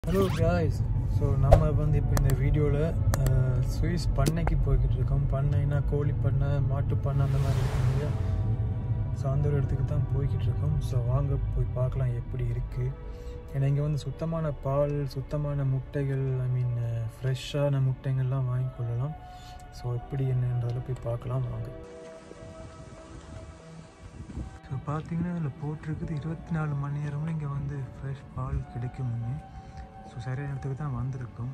Hello guys so நம்ம வந்து இப்போ இந்த வீடியோவில் சுவிஸ் பண்ணைக்கு போய்கிட்டு இருக்கோம் பண்ணைனா கோழி பண்ணை மாட்டு பண்ணை அந்த மாதிரி இருக்கும் இல்லையா ஸோ அந்த ஒரு இடத்துக்கு தான் போய்கிட்டு இருக்கோம் ஸோ வாங்க போய் பார்க்கலாம் எப்படி இருக்குது ஏன்னா இங்கே வந்து சுத்தமான பால் சுத்தமான முட்டைகள் ஐ மீன் ஃப்ரெஷ்ஷான முட்டைகள்லாம் வாங்கி கொள்ளலாம் ஸோ எப்படி என்னன்றதில் போய் பார்க்கலாம் வாங்க ஸோ பார்த்தீங்கன்னா இதில் போட்டிருக்குது இருபத்தி நாலு மணி நேரமும் இங்கே வந்து ஃப்ரெஷ் பால் கிடைக்கும்னு ஸோ சரியான இடத்துக்கு தான் வந்திருக்கோம்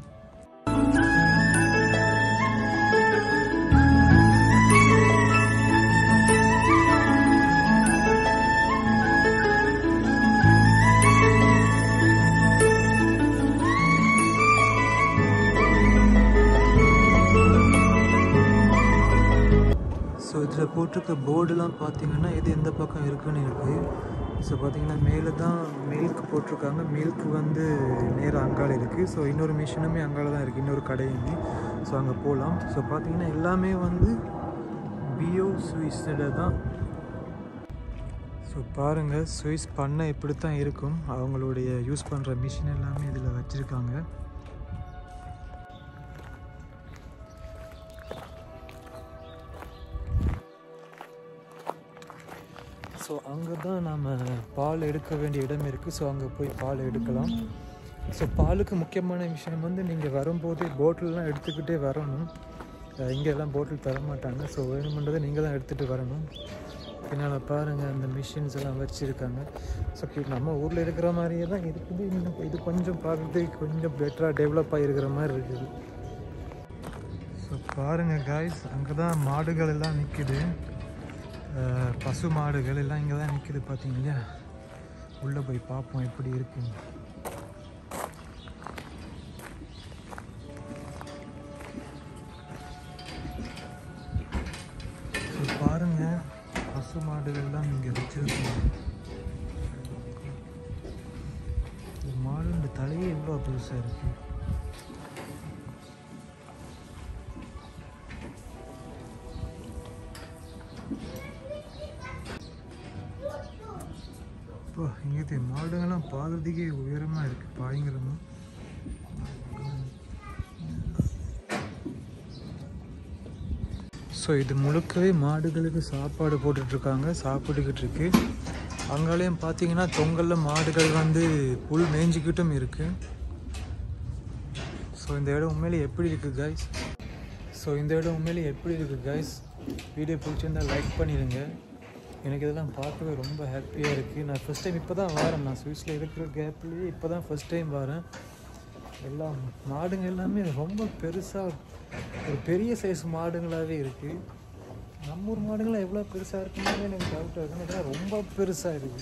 ஸோ இதில் போட்டிருக்க போர்டுலாம் பார்த்தீங்கன்னா இது எந்த பக்கம் இருக்குன்னு இருக்குது ஸோ பார்த்தீங்கன்னா மேலே தான் மில்க் போட்டிருக்காங்க மில்க் வந்து நேராக அங்கால இருக்குது ஸோ இன்னொரு மிஷினுமே அங்கால தான் இருக்குது இன்னொரு கடையுமே ஸோ அங்கே போகலாம் ஸோ பார்த்தீங்கன்னா எல்லாமே வந்து பியோ சுவிஸில் தான் ஸோ பாருங்கள் சுவிஸ் பண்ண இப்படி தான் இருக்கும் அவங்களுடைய யூஸ் பண்ணுற மிஷின் எல்லாமே இதில் வச்சுருக்காங்க ஸோ அங்கே தான் நாம் பால் எடுக்க வேண்டிய இடம் இருக்குது ஸோ அங்கே போய் பால் எடுக்கலாம் ஸோ பாலுக்கு முக்கியமான விஷயம் வந்து நீங்கள் வரும்போதே போட்டில்லாம் எடுத்துக்கிட்டே வரணும் அஹ் இங்க எல்லாம் போட்டில் தர மாட்டாங்க ஸோ வேணுமென்றதை நீங்கள் தான் எடுத்துகிட்டு வரணும் பின்னால் பாருங்கள் அந்த மிஷின்ஸ் எல்லாம் வச்சுருக்காங்க ஸோ நம்ம ஊரில் இருக்கிற மாதிரியே தான் இருக்குது இன்னும் இது கொஞ்சம் பார்க்குறதுக்கு கொஞ்சம் பெட்டராக டெவலப் ஆகிருக்கிற மாதிரி இருக்குது ஸோ பாருங்கள் காய்ஸ் அங்கே தான் மாடுகள் எல்லாம் நிற்குது அஹ் பசு மாடுகள் எல்லாம் இங்கே தான் நிற்குது பார்த்தீங்க இல்லையா உள்ளே போய் பார்ப்போம் எப்படி இருக்குன்னு ஸோ பாருங்க பசு மாடுகள்லாம் இங்கே வச்சிருக்கோம் இந்த மாடு இந்த தலையே எவ்வளோ பெருசாக இருக்குது இப்போ இங்கே மாடுங்கள்லாம் பார்க்குறதுக்கே உயரமாக இருக்குது பயங்கரமாக ஸோ இது முழுக்கவே மாடுகளுக்கு சாப்பாடு போட்டுட்ருக்காங்க சாப்பிட்டுக்கிட்டு இருக்கு அங்காலையும் பார்த்தீங்கன்னா தொங்கலில் மாடுகள் வந்து புல் மேய்ஞ்சிக்கிட்டும் இருக்குது ஸோ இந்த இடம் உண்மையிலே எப்படி இருக்குது கைஸ் ஸோ இந்த இடம் உண்மையிலே எப்படி இருக்குது கைஸ் வீடியோ பிடிச்சிருந்தா லைக் பண்ணிடுங்க எனக்கு இதெல்லாம் பார்க்கவே ரொம்ப ஹாப்பியாக இருக்குது நான் ஃபஸ்ட் டைம் இப்போ தான் வரேன் நான் சுவிஸில் இருக்கிற கேப்லேயே இப்போ தான் ஃபஸ்ட் டைம் வரேன் எல்லாம் மாடுங்க எல்லாமே ரொம்ப பெருசாக ஒரு பெரிய சைஸ் மாடுங்களாகவே இருக்குது நம்ம ஊர் மாடுங்களாம் எவ்வளோ பெருசாக இருக்குன்னு எனக்கு டவுட்டாக இருக்கு இதெல்லாம் ரொம்ப பெருசாக இருக்குது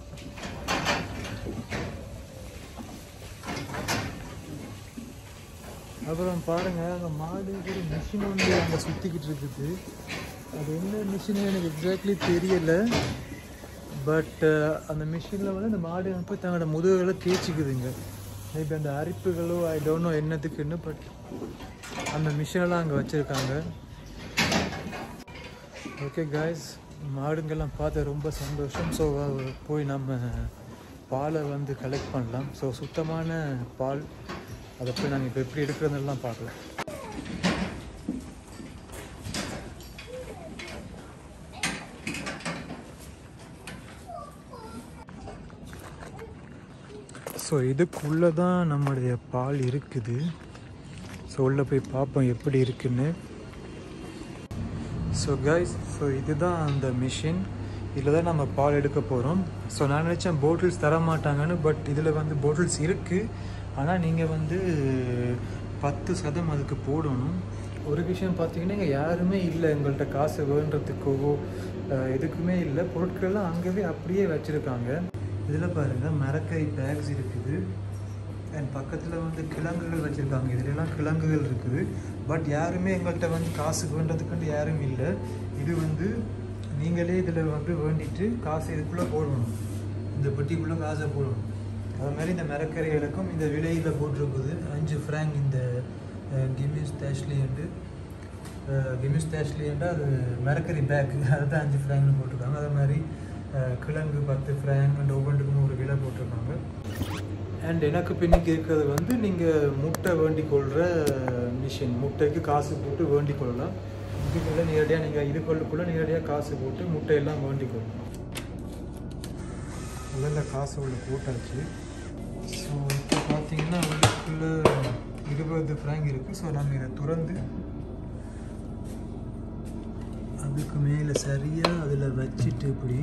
அப்புறம் பாருங்கள் அங்கே மாடு ஒரு மிஷின் வந்து அங்கே சுற்றிக்கிட்டு இருக்குது அது என்ன மிஷின் எனக்கு எக்ஸாக்ட்லி தெரியலை பட் அந்த மிஷினில் வந்து அந்த மாடு போய் தங்களோட முதுகுகளை தேய்ச்சிக்குதுங்க மேபி அந்த அரிப்புகளோ ஐ டோன்ட் நோ என்னத்துக்குன்னு பட் அந்த மிஷினெல்லாம் அங்கே வச்சுருக்காங்க ஓகே காய்ஸ் மாடுங்கெல்லாம் பார்த்து ரொம்ப சந்தோஷம் ஸோ போய் நம்ம பாலை வந்து கலெக்ட் பண்ணலாம் ஸோ சுத்தமான பால் அதை போய் நாங்கள் இப்போ எப்படி எடுக்கிறதெல்லாம் பார்க்கலாம் ஸோ இதுக்குள்ளே தான் நம்முடைய பால் இருக்குது ஸோ உள்ளே போய் பார்ப்போம் எப்படி இருக்குன்னு ஸோ கைஸ் ஸோ இதுதான் அந்த மிஷின் இதில் தான் நம்ம பால் எடுக்க போகிறோம் ஸோ நான் நினச்சேன் போட்டில்ஸ் தர மாட்டாங்கன்னு பட் இதில் வந்து போட்டில்ஸ் இருக்குது ஆனால் நீங்கள் வந்து பத்து சதம் அதுக்கு போடணும் ஒரு விஷயம் பார்த்தீங்கன்னா இங்கே யாருமே இல்லை எங்கள்கிட்ட காசு வேண்டுறதுக்கோ அஹ், எதுக்குமே இல்லை பொருட்கள்லாம் அங்கேயே அப்படியே வச்சுருக்காங்க இதில் பாருங்கள் மரக்கறி பேக்ஸ் இருக்குது அண்ட் பக்கத்தில் வந்து கிழங்குகள் வச்சுருக்காங்க இதுலலாம் கிழங்குகள் இருக்குது பட் யாருமே எங்கள்கிட்ட வந்து காசு வேண்டதுக்குன்ட்டு யாரும் இல்லை இது வந்து நீங்களே இதில் வந்து வேண்டிட்டு காசு இதுக்குள்ளே போடணும் இந்த பெட்டிக்குள்ளே காசை போடணும் அது மாதிரி இந்த மரக்கறிகளுக்கும் இந்த விலையில் போட்டிருக்குது அஞ்சு ஃப்ராங்க் இந்த கிமிஸ் தேஷ்லின்ட்டு கிமிஸ் தேஷ்லின்ட்டு அது மரக்கறி பேக் அதுதான் அஞ்சு ஃப்ராங்க்னு போட்டிருக்காங்க அதே மாதிரி அஹ், கிழங்கு பத்து ஃப்ராங்க் அண்ட் ஒவ்வொன்றுக்கும் ஒரு விலை போட்டிருக்காங்க அண்ட் எனக்கு பின்னுக்கு இருக்கிறது வந்து நீங்கள் முட்டை வேண்டிக் கொள்கிற மிஷின் முட்டைக்கு காசு போட்டு வேண்டிக் கொள்ளலாம் இதுக்குள்ளே நேரடியாக நீங்கள் இதுக்குள்ளுக்குள்ளே நேரடியாக காசு போட்டு முட்டையெல்லாம் வேண்டிக் கொள்ளலாம் முதல்ல காசு உள்ள போட்டாச்சு ஸோ இப்போ பார்த்தீங்கன்னா உள்ளுக்குள்ளே இருபது ஃப்ராங்க் இருக்குது ஸோ நம்ம இதை துறந்து அதுக்கு மேலே சரியாக அதில் வச்சுட்டு இப்படி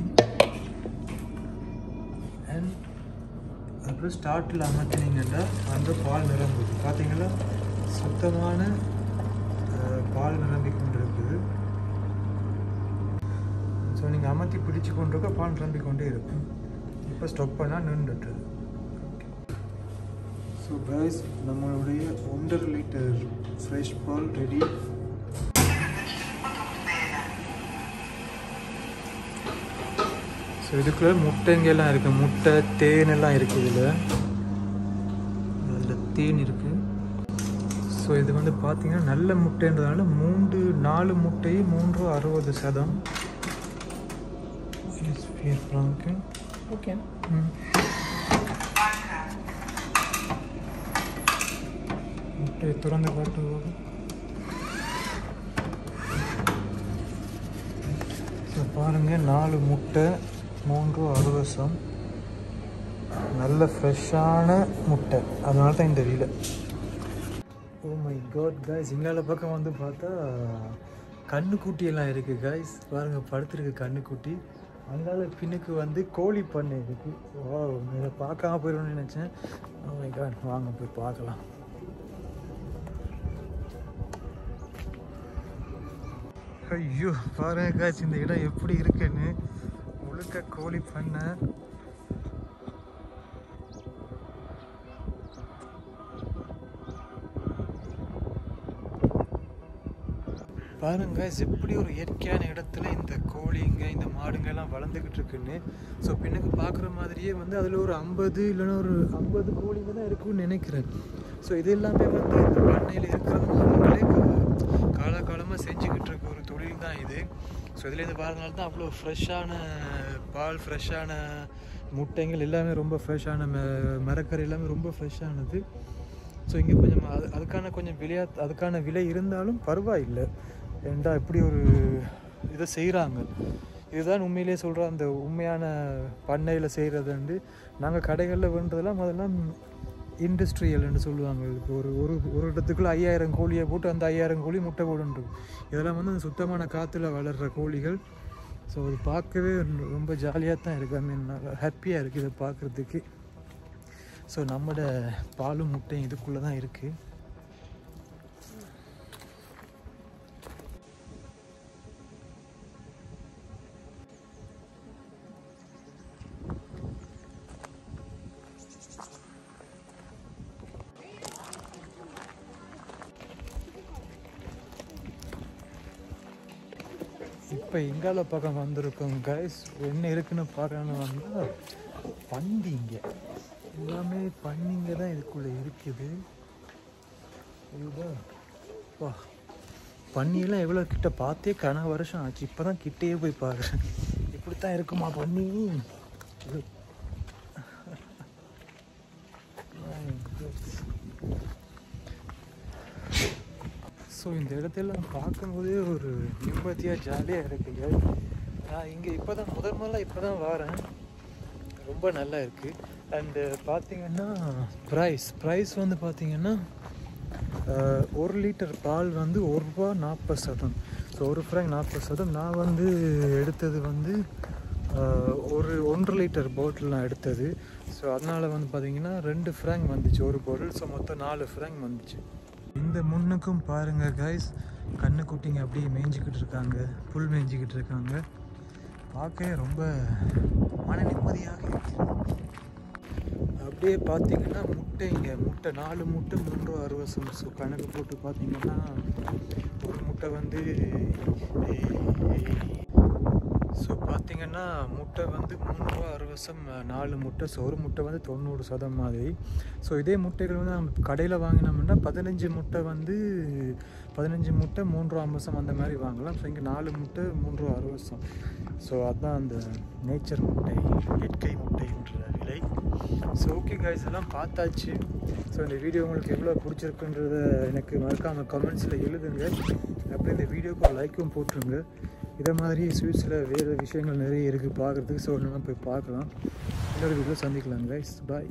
அண்ட் அப்புறம் ஸ்டார்ட்டில் அமர்த்தினீங்கன்னா அந்த பால் நிரம்புது பார்த்தீங்களா சுத்தமான அஹ், பால் நிரம்பி கொண்டு இருக்குது ஸோ நீங்கள் அமர்த்தி பிடிச்சு கொண்டு இருக்க பால் நிரம்பி கொண்டே இருக்கும் இப்போ ஸ்டாப் பண்ணால் நின்றுட்டுது ஸோ கைஸ் நம்மளுடைய ஒன்றரை லிட்டர் ஃப்ரெஷ் பால் ரெடி ஸோ இதுக்குள்ள முட்டைங்கெல்லாம் இருக்குது முட்டை தேன் எல்லாம் இருக்குது இதில் அதில் தேன் இருக்குது ஸோ இது வந்து பார்த்தீங்கன்னா நல்ல முட்டைன்றதுனால மூன்று நாலு முட்டை மூன்று அறுபது சதம் Okay. ம். முட்டையை திறந்து காட்டுவது ஸோ பாருங்கள் நாலு முட்டை மூன்று அறுவசம் நல்ல ஃப்ரெஷ்ஷான முட்டை அதனால தான் இந்த வீடு ஓ மை காட் காய்ஸ் இங்கால பக்கம் வந்து பார்த்தா கண்ணுக்குட்டி எல்லாம் இருக்குது காய்ஸ் பாருங்கள் படுத்துருக்கு கண்ணுக்குட்டி அங்கால பின்னுக்கு வந்து கோழி பண்ணை இருக்குது ஓ இதை பார்க்காம போயிடும்னு நினச்சேன் ஓ மை காட் வாங்க போய் பார்க்கலாம் ஐயோ பாருங்க காய்ச்சி இந்த இடம் எப்படி இருக்குன்னு முழுக்க கோழி பண்ணை பாருங்க guys, எப்படி ஒரு இயற்கையான இடத்துல இந்த கோழிங்க இந்த மாடுங்க எல்லாம் வளர்ந்துக்கிட்டு இருக்குன்னு ஸோ பின்னுக்கு பார்க்குற மாதிரியே வந்து அதில் ஒரு ஐம்பது இல்லைன்னா ஒரு ஐம்பது கோழிங்க தான் இருக்குன்னு நினைக்கிறேன் ஸோ இது எல்லாமே வந்து இந்த பண்ணையில் இருக்கிறவங்க அவங்களே காலகாலமாக செஞ்சுக்கிட்டு இருக்க ஒரு தொழில் தான் இது ஸோ இதுலேருந்து பாருங்கனால தான் அவ்வளோ ஃப்ரெஷ்ஷான பால் ஃப்ரெஷ்ஷான முட்டைங்கள் எல்லாமே ரொம்ப ஃப்ரெஷ்ஷான ம மரக்கறி எல்லாமே ரொம்ப ஃப்ரெஷ்ஷானது ஸோ இங்கே கொஞ்சம் அது அதுக்கான கொஞ்சம் விலையா அதுக்கான விலை இருந்தாலும் பரவாயில்லை ஏன்டா இப்படி ஒரு இதை செய்கிறாங்க இதுதான் உண்மையிலேயே சொல்கிற அந்த உண்மையான பண்ணையில் செய்கிறதுண்டு நாங்கள் கடைகளில் வேண்டதெல்லாம் அதெல்லாம் இண்டஸ்ட்ரியல்னு சொல்லுவாங்க இப்போ ஒரு ஒரு ஒரு இடத்துக்குள்ள ஐயாயிரம் கோழியை போட்டு அந்த ஐயாயிரம் கோழி முட்டை போடுன்றது இதெல்லாம் வந்து அந்த சுத்தமான காற்றுல வளர்கிற கோழிகள் ஸோ அது பார்க்கவே ரொம்ப ஜாலியாக தான் இருக்குது ஐ மீன் ஹாப்பியாக இருக்குது இதை பார்க்குறதுக்கு ஸோ நம்மட பாலும் முட்டையும் இதுக்குள்ளே தான் இருக்குது இப்போ எங்கால பக்கம் வந்திருக்கோம் கைஸ் என்ன இருக்குன்னு பார்க்கணும்னு வந்தால் பண்டிங்க எல்லாமே பண்டிங்க தான் இதுக்குள்ளே இருக்குது இதுதான் வா பன்னியெல்லாம் எவ்வளோ கிட்ட பார்த்தே கன வருஷம் ஆச்சு இப்போ தான் கிட்டேயே போய் பார்க்குறேன் இப்படி தான் இருக்குமா பன்னி இது. My God. ஸோ இந்த இடத்தெல்லாம் பார்க்கும்போதே ஒரு நிம்மதியாக ஜாலியாக இருக்குங்க நான் இங்கே இப்போ தான் முதல் முதல்ல இப்போ தான் வரேன் ரொம்ப நல்லா இருக்குது அண்டு பார்த்தீங்கன்னா ப்ரைஸ் ப்ரைஸ் வந்து பார்த்தீங்கன்னா அஹ், ஒரு லிட்டர் பால் வந்து ஒரு ரூபா நாற்பது சதம் ஸோ ஒரு ஃப்ராங்க் நாற்பது சதம் நான் வந்து எடுத்தது வந்து அஹ், ஒரு ஒன்றரை லிட்டர் பாட்டில் நான் எடுத்தது ஸோ அதனால் வந்து பார்த்தீங்கன்னா ரெண்டு ஃப்ராங்க் வந்துச்சு ஒரு பாட்டில் ஸோ மொத்தம் நாலு ஃப்ராங்க் வந்துச்சு இந்த முன்னுக்கும் பாருங்க கைஸ் கண்ணுக்குட்டிங்க அப்படியே மேய்ஞ்சிக்கிட்டு இருக்காங்க புல் மேய்ஞ்சிக்கிட்டு இருக்காங்க பார்க்கவே ரொம்ப மன நிம்மதியாக இருக்கு அப்படியே பார்த்தீங்கன்னா முட்டைங்க முட்டை நாலு முட்டை மூன்று ரூபா அறுபது ஸோ கணக்கு போட்டு பார்த்தீங்கன்னா ஒரு முட்டை வந்து ஸோ பார்த்தீங்கன்னா முட்டை வந்து மூணு ரூபா அறுபது நாலு முட்டை ஸோ ஒரு முட்டை வந்து தொண்ணூறு சதம் மாதிரி ஸோ இதே முட்டைகள் வந்து நம்ம கடையில் வாங்கினோம்னா பதினஞ்சு முட்டை வந்து பதினஞ்சு முட்டை மூணு ரூபா ஐம்பது அந்த மாதிரி வாங்கலாம் ஸோ இங்கே நாலு முட்டை மூணு ரூபா அறுபது ஸோ அதுதான் அந்த நேச்சர் முட்டை இயற்கை முட்டை என்ற விலை ஸோ ஓகே கைஸ் எல்லாம் பார்த்தாச்சு ஸோ இந்த வீடியோ உங்களுக்கு எவ்வளோ பிடிச்சிருக்குன்றத எனக்கு மறக்காமல் கமெண்ட்ஸில் எழுதுங்க அப்படியே இந்த வீடியோக்கு ஒரு லைக்கும் போட்டுருங்க இதை மாதிரி ஸ்வீட்ஸில் வேறு விஷயங்கள் நிறைய இருக்குது பார்க்குறதுக்கு ஸோ நம்ம போய் பார்க்கலாம் இன்னொரு வீடியோ சந்திக்கலாம் கைஸ் பாய்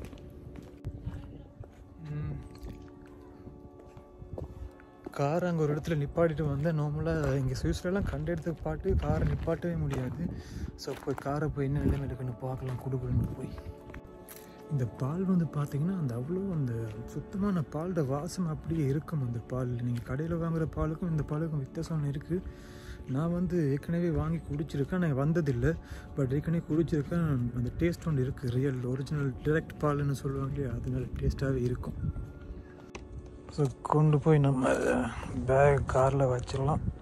கார் அங்கே ஒரு இடத்துல நிப்பாட்டிட்டு வந்தேன் நார்மலாக இங்கே சுவிஸ்லலாம் கண்ட இடத்துக்கு பாட்டு காரை நிப்பாட்டவே முடியாது ஸோ போய் காரை போய் என்ன நிலைமை இருக்குன்னு பார்க்கலாம் கொடுக்குறேன்னு போய் இந்த பால் வந்து பார்த்தீங்கன்னா அந்த அவ்வளோ அந்த சுத்தமான பாலோட வாசம் அப்படியே இருக்கும் அந்த பால் நீங்கள் கடையில் வாங்குகிற பாலுக்கும் இந்த பாலுக்கும் வித்தியாசம் இருக்குது நான் வந்து ஏற்கனவே வாங்கி குடிச்சிருக்கேன் நான் வந்ததில்லை பட் ஏற்கனவே குடிச்சிருக்கேன் அந்த டேஸ்ட் ஒன்று இருக்குது ரியல் ஒரிஜினல் டிரெக்ட் பால்னு சொல்லுவாங்க இல்லையா அது நல்ல டேஸ்ட்டாகவே இருக்கும் ஸோ கொண்டு போய் நம்ம பேக் காரில் வச்சிடலாம்